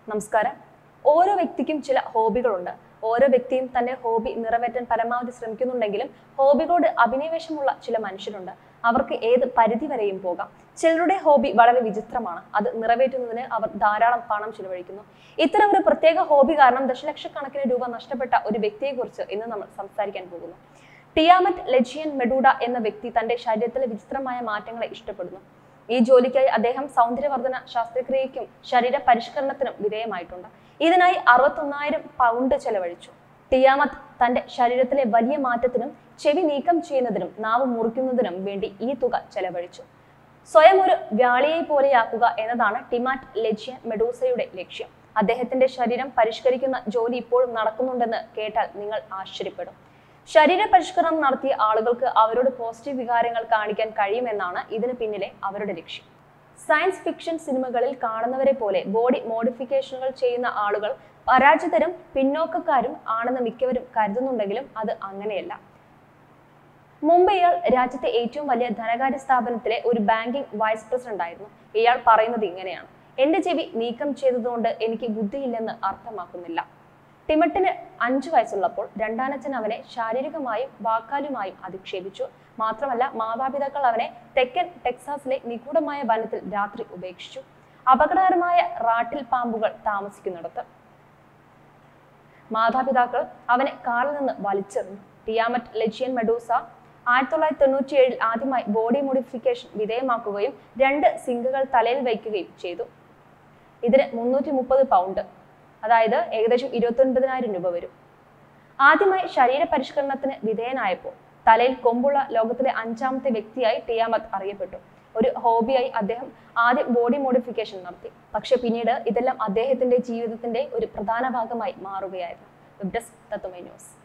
നമസ്കാരം ഓരോ വ്യക്തിക്കും ചില ഹോബികളുണ്ട് ഓരോ വ്യക്തിയും തന്റെ ഹോബി നിറവേറ്റാൻ പരമാവധി ശ്രമിക്കുന്നുണ്ടെങ്കിലും ഹോബികളോട് അഭിനിവേശമുള്ള ചില മനുഷ്യരുണ്ട് അവർക്ക് ഏത് പരിധി വരെയും പോകാം ചിലരുടെ ഹോബി വളരെ വിചിത്രമാണ് അത് നിറവേറ്റുന്നതിന് അവർ ധാരാളം പണം ചിലവഴിക്കുന്നു ഇത്തരം ഒരു പ്രത്യേക ഹോബി കാരണം ദശലക്ഷക്കണക്കിന് രൂപ നഷ്ടപ്പെട്ട ഒരു വ്യക്തിയെക്കുറിച്ച് ഇന്ന് നമ്മൾ സംസാരിക്കാൻ പോകുന്നു ടിയാമറ്റ് ലെജിയൻ മെഡൂഡ എന്ന വ്യക്തി തന്റെ ശരീരത്തിലെ വിചിത്രമായ മാറ്റങ്ങളെ ഇഷ്ടപ്പെടുന്നു ഈ ജോലിക്കായി അദ്ദേഹം സൗന്ദര്യവർദ്ധന ശസ്ത്രക്രിയയ്ക്കും ശരീര പരിഷ്കരണത്തിനും വിധേയമായിട്ടുണ്ട് ഇതിനായി അറുപത്തൊന്നായിരം പൗണ്ട് ചെലവഴിച്ചു ടിയാമത്ത് തന്റെ ശരീരത്തിലെ വലിയ മാറ്റത്തിനും ചെവി നീക്കം ചെയ്യുന്നതിനും നാവ് മുറിക്കുന്നതിനും വേണ്ടി ഈ തുക ചെലവഴിച്ചു സ്വയം ഒരു വ്യാളിയെ പോലെയാക്കുക എന്നതാണ് ടിമാറ്റ് ലെജിയൻ മെഡൂസയുടെ ലക്ഷ്യം അദ്ദേഹത്തിന്റെ ശരീരം പരിഷ്കരിക്കുന്ന ജോലി ഇപ്പോഴും നടക്കുന്നുണ്ടെന്ന് കേട്ടാൽ നിങ്ങൾ ആശ്ചര്യപ്പെടും ശരീര പരിഷ്കരണം നടത്തിയ ആളുകൾക്ക് അവരോട് പോസിറ്റീവ് വികാരങ്ങൾ കാണിക്കാൻ കഴിയുമെന്നാണ് ഇതിന് പിന്നിലെ അവരുടെ ലക്ഷ്യം സയൻസ് ഫിക്ഷൻ സിനിമകളിൽ കാണുന്നവരെ പോലെ ബോഡി മോഡിഫിക്കേഷനുകൾ ചെയ്യുന്ന ആളുകൾ പരാജിതരും പിന്നോക്കക്കാരും ആണെന്ന് മിക്കവരും കരുതുന്നുണ്ടെങ്കിലും അത് അങ്ങനെയല്ല മുമ്പ് ഇയാൾ രാജ്യത്തെ ഏറ്റവും വലിയ ധനകാര്യ സ്ഥാപനത്തിലെ ഒരു ബാങ്കിംഗ് വൈസ് പ്രസിഡന്റ് ആയിരുന്നു ഇയാൾ പറയുന്നത് ഇങ്ങനെയാണ് എന്റെ ചെവി നീക്കം ചെയ്തതുകൊണ്ട് എനിക്ക് ബുദ്ധിയില്ലെന്ന് അർത്ഥമാക്കുന്നില്ല ടിമട്ടിന് അഞ്ചു വയസ്സുള്ളപ്പോൾ രണ്ടാനച്ഛൻ അവനെ ശാരീരികമായും വാക്കാലുമായും അധിക്ഷേപിച്ചു മാത്രമല്ല മാതാപിതാക്കൾ അവനെ തെക്കൻ ടെക്സാസിലെ നിഗൂഢമായ വനത്തിൽ രാത്രി ഉപേക്ഷിച്ചു അപകടകരമായ റാട്ടിൽ പാമ്പുകൾ താമസിക്കുന്നിടത്ത് മാതാപിതാക്കൾ അവനെ കാറിൽ നിന്ന് വലിച്ചെറിഞ്ഞു ടിയാമറ്റ് ലെജിയൻ മെഡൂസ ആയിരത്തി തൊള്ളായിരത്തി തൊണ്ണൂറ്റി ഏഴിൽ ആദ്യമായി ബോഡി മോഡിഫിക്കേഷൻ വിധേയമാക്കുകയും രണ്ട് സിങ്കുകൾ തലയിൽ വയ്ക്കുകയും ചെയ്തു ഇതിന് മുന്നൂറ്റി മുപ്പത് പൗണ്ട് അതായത് ഏകദേശം ഇരുപത്തി ഒൻപതിനായിരം രൂപ വരും ആദ്യമായി ശരീര പരിഷ്കരണത്തിന് വിധേയനായപ്പോൾ തലയിൽ കൊമ്പുള്ള ലോകത്തിലെ അഞ്ചാമത്തെ വ്യക്തിയായി ടിയാമത്ത് അറിയപ്പെട്ടു ഒരു ഹോബിയായി അദ്ദേഹം ആദ്യം ബോഡി മോഡിഫിക്കേഷൻ നടത്തി പക്ഷെ പിന്നീട് ഇതെല്ലാം അദ്ദേഹത്തിന്റെ ജീവിതത്തിന്റെ ഒരു പ്രധാന ഭാഗമായി മാറുകയായിരുന്നു വെബ് ഡെസ്ക് തത്വമൈ ന്യൂസ്